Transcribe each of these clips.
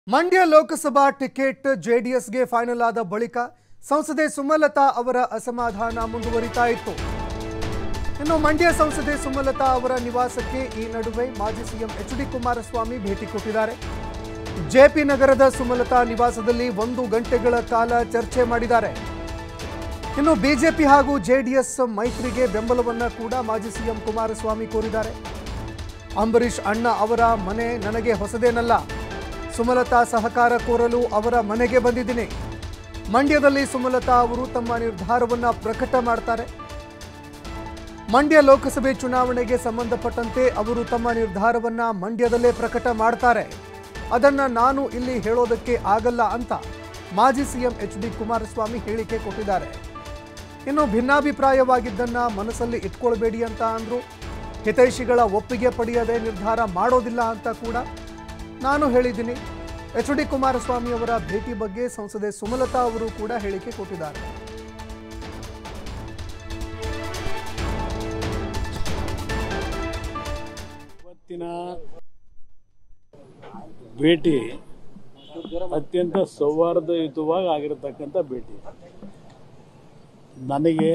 Mandya Lok Sabha ticket ಜೆಡಿಎಸ್ಗೆ final ಆದ ಬಳಿಕ ಸಂಸದೆ ಸುಮಲತಾ ಅವರ ಅಸಮಾಧಾನ ಮುಂದುವರಿತಾ ಇತ್ತು ಇನ್ನು ಮಂಡ್ಯ ಸಂಸದೆ ಸುಮಲತಾ ಅವರ ನಿವಾಸಕ್ಕೆ ಈ ನಡುವೆ ಮಾಜಿ ಸಿಎಂ ಎಚ್ ಡಿ ಕುಮಾರಸ್ವಾಮಿ ಭೇಟಿ ಕೊಟ್ಟಿದ್ದಾರೆ ಜೆಪಿ ನಗರದ ಸುಮಲತಾ ನಿವಾಸದಲ್ಲಿ ಒಂದು ಗಂಟೆಗಳ ಕಾಲ ಚರ್ಚೆ ಮಾಡಿದ್ದಾರೆ ಇನ್ನು ಬಿಜೆಪಿ ಹಾಗೂ ಜೆಡಿಎಸ್ ಮೈತ್ರಿಗೆ ಬೆಂಬಲವನ್ನ ಕೂಡ ಮಾಜಿ ಸಿಎಂ ಕುಮಾರಸ್ವಾಮಿ ಕೋರಿದ್ದಾರೆ ಅಂಬರೀಷ್ ಅಣ್ಣ ಅವರ ಮನೆ ನನಗೆ ಹೊಸದೇನಲ್ಲ ಸುಮಲತಾ ಸಹಕಾರ ಕೋರಲು ಅವರ ಮನೆಗೆ ಬಂದಿದ್ದೀನಿ ಮಂಡ್ಯದಲ್ಲಿ ಸುಮಲತಾ ಅವರು ತಮ್ಮ ನಿರ್ಧಾರವನ್ನ ಪ್ರಕಟ ಮಾಡ್ತಾರೆ ಮಂಡ್ಯ ಲೋಕಸಭೆ ಚುನಾವಣೆಗೆ ಸಂಬಂಧಪಟ್ಟಂತೆ ಅವರು ತಮ್ಮ ನಿರ್ಧಾರವನ್ನ ಮಂಡ್ಯದಲ್ಲೇ ಪ್ರಕಟ ಮಾಡ್ತಾರೆ ಅದನ್ನ ನಾನು ಇಲ್ಲಿ ಹೇಳೋದಕ್ಕೆ ಆಗಲ್ಲ ಅಂತ ಮಾಜಿ ಸಿಎಂ ಎಚ್ ಡಿ ಕುಮಾರಸ್ವಾಮಿ ಹೇಳಿಕೆ ಕೊಟ್ಟಿದ್ದಾರೆ ಇನ್ನು ಭಿನ್ನಾಭಿಪ್ರಾಯವಾಗಿದ್ದನ್ನ ಮನಸ್ಸಲ್ಲಿ ಇಟ್ಕೊಳ್ಬೇಡಿ ಅಂತ ಅಂದ್ರು ಹಿತೈಷಿಗಳ ಒಪ್ಪಿಗೆ ಪಡೆಯದೆ ನಿರ್ಧಾರ ಮಾಡೋದಿಲ್ಲ ಅಂತ ಕೂಡ ನಾನು ಹೇಳಿದ್ದೀನಿ ಎಚ್ ಡಿ ಕುಮಾರಸ್ವಾಮಿ ಅವರ ಭೇಟಿ ಬಗ್ಗೆ ಸಂಸದೆ ಸುಮಲತಾ ಅವರು ಕೂಡ ಹೇಳಿಕೆ ಕೊಟ್ಟಿದ್ದಾರೆ ಇವತ್ತಿನ ಭೇಟಿ ಅತ್ಯಂತ ಸೌಹಾರ್ದಯುತವಾಗಿ ಆಗಿರತಕ್ಕಂಥ ಭೇಟಿ ನನಗೆ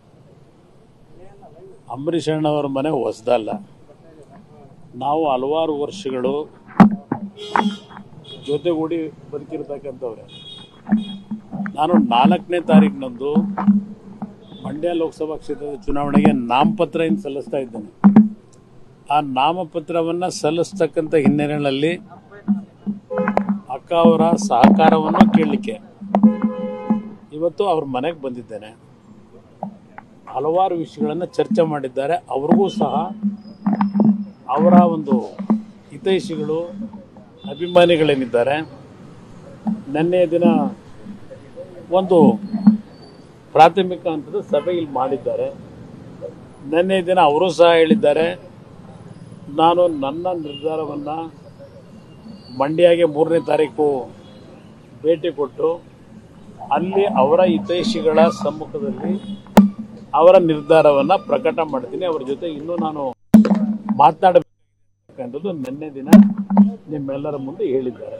ಅಂಬರೀಷ್ ಅಣ್ಣವರ ಮನೆ ಹೊಸದಲ್ಲ ನಾವು ಹಲವಾರು ವರ್ಷಗಳು ಜೊತೆಗೂಡಿ ಬದುಕಿರ್ತಕ್ಕಂಥವ್ರೆ ನಾನು ನಾಲ್ಕನೇ ತಾರೀಕಿನಂದು ಮಂಡ್ಯ ಲೋಕಸಭಾ ಕ್ಷೇತ್ರದ ಚುನಾವಣೆಗೆ ನಾಮಪತ್ರ ಏನು ಸಲ್ಲಿಸ್ತಾ ಇದ್ದೇನೆ ಆ ನಾಮಪತ್ರವನ್ನು ಸಲ್ಲಿಸ್ತಕ್ಕಂಥ ಹಿನ್ನೆಲೆಯಲ್ಲಿ ಅಕ್ಕ ಅವರ ಸಹಕಾರವನ್ನು ಕೇಳಲಿಕ್ಕೆ ಇವತ್ತು ಅವ್ರ ಮನೆಗೆ ಬಂದಿದ್ದೇನೆ ಹಲವಾರು ವಿಷಯಗಳನ್ನು ಚರ್ಚೆ ಮಾಡಿದ್ದಾರೆ ಅವ್ರಿಗೂ ಸಹ ಅವರ ಒಂದು ಹಿತೈಷಿಗಳು ಅಭಿಮಾನಿಗಳೇನಿದ್ದಾರೆ ನಿನ್ನೆಯ ದಿನ ಒಂದು ಪ್ರಾಥಮಿಕ ಹಂತದ ಸಭೆ ಇಲ್ಲಿ ಮಾಡಿದ್ದಾರೆ ನಿನ್ನೆ ದಿನ ಅವರು ಸಹ ಹೇಳಿದ್ದಾರೆ ನಾನು ನನ್ನ ನಿರ್ಧಾರವನ್ನು ಮಂಡ್ಯಗೆ ಮೂರನೇ ತಾರೀಕು ಭೇಟಿ ಕೊಟ್ಟು ಅಲ್ಲಿ ಅವರ ಹಿತೈಷಿಗಳ ಸಮ್ಮುಖದಲ್ಲಿ ಅವರ ನಿರ್ಧಾರವನ್ನು ಪ್ರಕಟ ಮಾಡ್ತೀನಿ ಅವರ ಜೊತೆ ಇನ್ನೂ ನಾನು ಮಾತನಾಡಬೇಕಂಥದ್ದು ನಿನ್ನೆ ದಿನ ನಿಮ್ಮೆಲ್ಲರ ಮುಂದೆ ಹೇಳಿದ್ದಾರೆ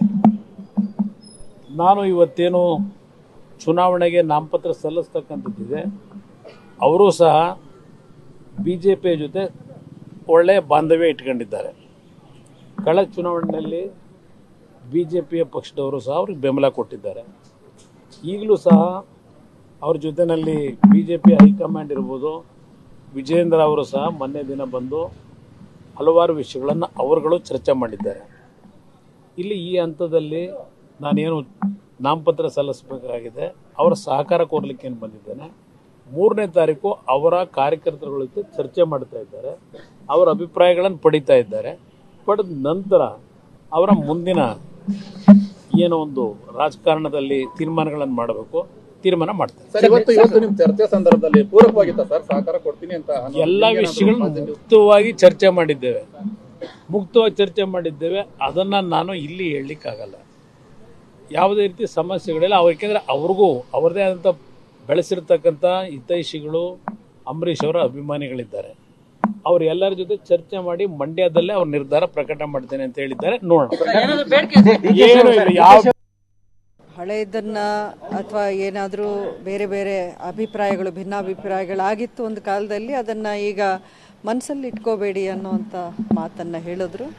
ನಾನು ಇವತ್ತೇನು ಚುನಾವಣೆಗೆ ನಾಮಪತ್ರ ಸಲ್ಲಿಸ್ತಕ್ಕಂಥದ್ದಿದೆ ಅವರು ಸಹ ಬಿ ಜೆ ಪಿಯ ಜೊತೆ ಒಳ್ಳೆಯ ಬಾಂಧವ್ಯ ಇಟ್ಕೊಂಡಿದ್ದಾರೆ ಕಳೆದ ಚುನಾವಣೆಯಲ್ಲಿ ಬಿ ಜೆ ಪಿಯ ಪಕ್ಷದವರು ಸಹ ಅವ್ರಿಗೆ ಬೆಂಬಲ ಕೊಟ್ಟಿದ್ದಾರೆ ಈಗಲೂ ಸಹ ಅವ್ರ ಜೊತೆಯಲ್ಲಿ ಬಿ ಜೆ ಪಿ ಹೈಕಮಾಂಡ್ ಇರ್ಬೋದು ವಿಜೇಂದ್ರ ಅವರು ಸಹ ಮೊನ್ನೆ ದಿನ ಬಂದು ಹಲವಾರು ವಿಷಯಗಳನ್ನು ಅವರುಗಳು ಚರ್ಚೆ ಮಾಡಿದ್ದಾರೆ ಇಲ್ಲಿ ಈ ಹಂತದಲ್ಲಿ ನಾನೇನು ನಾಮಪತ್ರ ಸಲ್ಲಿಸಬೇಕಾಗಿದೆ ಅವರ ಸಹಕಾರ ಕೋರ್ಲಿಕ್ಕೆ ಏನು ಬಂದಿದ್ದೇನೆ ಮೂರನೇ ತಾರೀಕು ಅವರ ಕಾರ್ಯಕರ್ತರುಗಳ ಜೊತೆ ಚರ್ಚೆ ಮಾಡ್ತಾ ಇದ್ದಾರೆ ಅವರ ಅಭಿಪ್ರಾಯಗಳನ್ನು ಪಡಿತಾ ಇದ್ದಾರೆ ಪಡೆದ ನಂತರ ಅವರ ಮುಂದಿನ ಏನೋ ಒಂದು ರಾಜಕಾರಣದಲ್ಲಿ ತೀರ್ಮಾನಗಳನ್ನು ಮಾಡಬೇಕು ತೀರ್ಮಾನ ಮಾಡ್ತಾರೆ ಸರ್ ಇವತ್ತು ಇವತ್ತು ನಿಮ್ ಚರ್ಚೆ ಸಂದರ್ಭದಲ್ಲಿ ಪೂರಕವಾಗಿತ್ತ ಸರ್ ಸಹಕಾರ ಕೊಡ್ತೀನಿ ಅಂತ ಅನ್ನೋ ಎಲ್ಲ ನಿಮ್ಗೆ ಏನಾದ್ರು ವಿಷಯಗಳನ್ನು positive? ಮುಕ್ತವಾಗಿ ಚರ್ಚೆ ಮಾಡಿದ್ದೇವೆ ಮುಕ್ತವಾಗಿ ಚರ್ಚೆ ಮಾಡಿದ್ದೇವೆ ಅದನ್ನ ನಾನು ಇಲ್ಲಿ ಹೇಳಲಿಕ್ಕಾಗಲ್ಲ ಯಾವುದೇ ರೀತಿ ಸಮಸ್ಯೆಗಳಿಲ್ಲ ಅವ್ರು ಯಾಕೆಂದ್ರೆ ಅವ್ರಿಗೂ ಅವ್ರದೇ ಆದಂಥ ಬೆಳೆಸಿರ್ತಕ್ಕಂಥ ಹಿತೈಷಿಗಳು ಅಂಬರೀಷ್ ಅವರ ಅಭಿಮಾನಿಗಳಿದ್ದಾರೆ ಅವ್ರು ಎಲ್ಲರ ಜೊತೆ ಚರ್ಚೆ ಮಾಡಿ ಮಂಡ್ಯದಲ್ಲೇ ಅವ್ರ ನಿರ್ಧಾರ ಪ್ರಕಟ ಮಾಡ್ತೇನೆ ಅಂತ ಹೇಳಿದ್ದಾರೆ ನೋಡೋಣ ಏನು ಇಲ್ಲ ಯಾವ ಹಳೆಯದನ್ನ ಅಥವಾ ಏನಾದರೂ ಬೇರೆ ಬೇರೆ ಅಭಿಪ್ರಾಯಗಳು ಭಿನ್ನಾಭಿಪ್ರಾಯಗಳಾಗಿತ್ತು ಒಂದು ಕಾಲದಲ್ಲಿ ಅದನ್ನು ಈಗ ಮನಸ್ಸಲ್ಲಿ ಇಟ್ಕೋಬೇಡಿ ಅನ್ನುವಂಥ ಮಾತನ್ನು ಹೇಳಿದ್ರು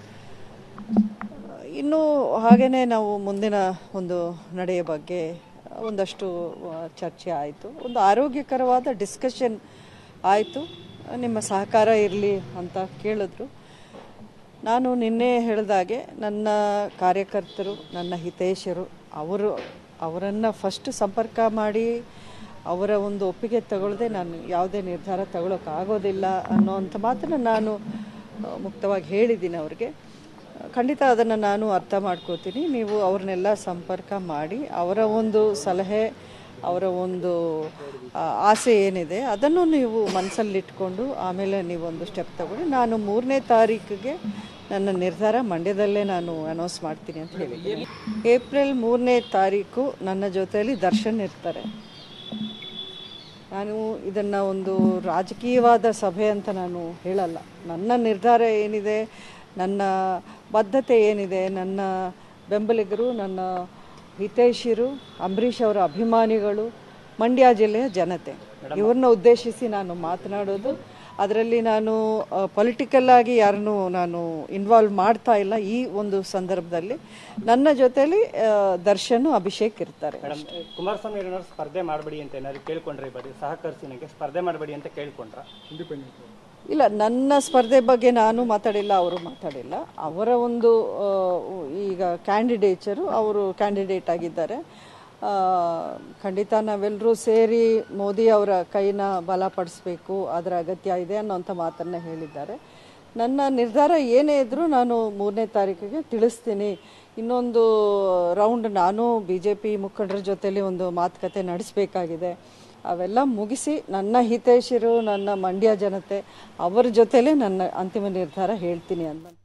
ಇನ್ನು ಹಾಗೆಯೇ ನಾವು ಮುಂದಿನ ಒಂದು ನಡೆಯ ಬಗ್ಗೆ ಒಂದಷ್ಟು ಆ, ಚರ್ಚೆ ಆಯಿತು ಒಂದು ಆರೋಗ್ಯಕರವಾದ ಡಿಸ್ಕಷನ್ ಆಯಿತು ನಿಮ್ಮ ಸಹಕಾರ ಇರಲಿ ಅಂತ ಕೇಳಿದ್ರು ನಾನು ನಿನ್ನೆ ಹೇಳಿದಾಗೆ ನನ್ನ ಕಾರ್ಯಕರ್ತರು ನನ್ನ ಹಿತೈಷರು ಅವರು ಅವರನ್ನು ಫಸ್ಟ್ ಸಂಪರ್ಕ ಮಾಡಿ ಅವರ ಒಂದು ಒಪ್ಪಿಗೆ ತಗೊಳ್ಳದೆ ನಾನು ಯಾವುದೇ ನಿರ್ಧಾರ ತಗೊಳ್ಳೋಕ್ಕಾಗೋದಿಲ್ಲ ಅನ್ನೋವಂಥ ಮಾತನ್ನು ನಾನು ಆ, ಮುಕ್ತವಾಗಿ ಹೇಳಿದ್ದೀನಿ ಅವ್ರಿಗೆ ಖಂಡಿತ ಅದನ್ನು ನಾನು ಅರ್ಥ ಮಾಡ್ಕೋತೀನಿ ನೀವು ಅವ್ರನ್ನೆಲ್ಲ ಸಂಪರ್ಕ ಮಾಡಿ ಅವರ ಒಂದು ಸಲಹೆ ಅವರ ಒಂದು ಆ, ಆಸೆ ಏನಿದೆ ಅದನ್ನು ನೀವು ಮನಸ್ಸಲ್ಲಿಟ್ಕೊಂಡು ಆಮೇಲೆ ನೀವೊಂದು ಸ್ಟೆಪ್ ತಗೊಳ್ಳಿ ನಾನು ಮೂರನೇ ತಾರೀಕಿಗೆ ನನ್ನ ನಿರ್ಧಾರ ಮಂಡ್ಯದಲ್ಲೇ ನಾನು ಅನೌನ್ಸ್ ಮಾಡ್ತೀನಿ ಅಂತ ಹೇಳಿದ್ದೀನಿ ಏಪ್ರಿಲ್ ಮೂರನೇ ತಾರೀಕು ನನ್ನ ಜೊತೆಯಲ್ಲಿ ದರ್ಶನ್ ಇರ್ತಾರೆ ನಾನು ಇದನ್ನು ಒಂದು ರಾಜಕೀಯವಾದ ಸಭೆ ಅಂತ ನಾನು ಹೇಳಲ್ಲ ನನ್ನ ನಿರ್ಧಾರ ಏನಿದೆ ನನ್ನ ಬದ್ಧತೆ ಏನಿದೆ ನನ್ನ ಬೆಂಬಲಿಗರು ನನ್ನ ಹಿತೈಷಿರು ಅಂಬರೀಷ್ ಅವರ ಅಭಿಮಾನಿಗಳು ಮಂಡ್ಯ ಜಿಲ್ಲೆಯ ಜನತೆ ಇವ್ರನ್ನ ಉದ್ದೇಶಿಸಿ ನಾನು ಮಾತನಾಡೋದು ಅದರಲ್ಲಿ ನಾನು ಪೊಲಿಟಿಕಲ್ ಆಗಿ ಯಾರನ್ನು ನಾನು ಇನ್ವಾಲ್ವ್ ಮಾಡ್ತಾ ಇಲ್ಲ ಈ ಒಂದು ಸಂದರ್ಭದಲ್ಲಿ ನನ್ನ ಜೊತೆಲಿ ಆ, ದರ್ಶನ್ ಅಭಿಷೇಕ್ ಇರ್ತಾರೆ ಮೇಡಮ್ ಕುಮಾರಸ್ವಾಮಿ ಏನಾದ್ರು ಸ್ಪರ್ಧೆ ಮಾಡಬೇಡಿ ಅಂತ ಏನಾದ್ರು ಕೇಳ್ಕೊಂಡ್ರೆ ಈ ಬಾರಿ ಸಹಕರಿಸಿ ನನಗೆ ಸ್ಪರ್ಧೆ ಮಾಡಬೇಡಿ ಅಂತ ಕೇಳ್ಕೊಂಡ್ರ ಇಲ್ಲ ನನ್ನ ಸ್ಪರ್ಧೆ ಬಗ್ಗೆ ನಾನು ಮಾತಾಡಿಲ್ಲ ಅವರು ಮಾತಾಡಿಲ್ಲ ಅವರ ಒಂದು ಆ, ಈಗ ಕ್ಯಾಂಡಿಡೇಚರು ಅವರು ಕ್ಯಾಂಡಿಡೇಟ್ ಆಗಿದ್ದಾರೆ ಆ, ಖಂಡಿತ ನಾವೆಲ್ಲರೂ ಸೇರಿ ಮೋದಿ ಅವರ ಕೈನ ಬಲಪಡಿಸ್ಬೇಕು ಅದರ ಅಗತ್ಯ ಇದೆ ಅನ್ನೋಂಥ ಮಾತನ್ನ ಹೇಳಿದ್ದಾರೆ ನನ್ನ ನಿರ್ಧಾರ ಏನೇ ಇದ್ದರೂ ನಾನು ಮೂರನೇ ತಾರೀಕಿಗೆ ತಿಳಿಸ್ತೀನಿ ಇನ್ನೊಂದು ರೌಂಡ್ ನಾನು ಬಿ ಜೆ ಪಿ ಮುಖಂಡರ ಜೊತೆಲಿ ಒಂದು ಮಾತುಕತೆ ನಡೆಸಬೇಕಾಗಿದೆ ಅವೆಲ್ಲ ಮುಗಿಸಿ ನನ್ನ ಹಿತೈಷಿರು ನನ್ನ ಮಂಡ್ಯ ಜನತೆ ಅವರ ಜೊತೆಲೇ ನನ್ನ ಅಂತಿಮ ನಿರ್ಧಾರ ಹೇಳ್ತೀನಿ ಅಂತ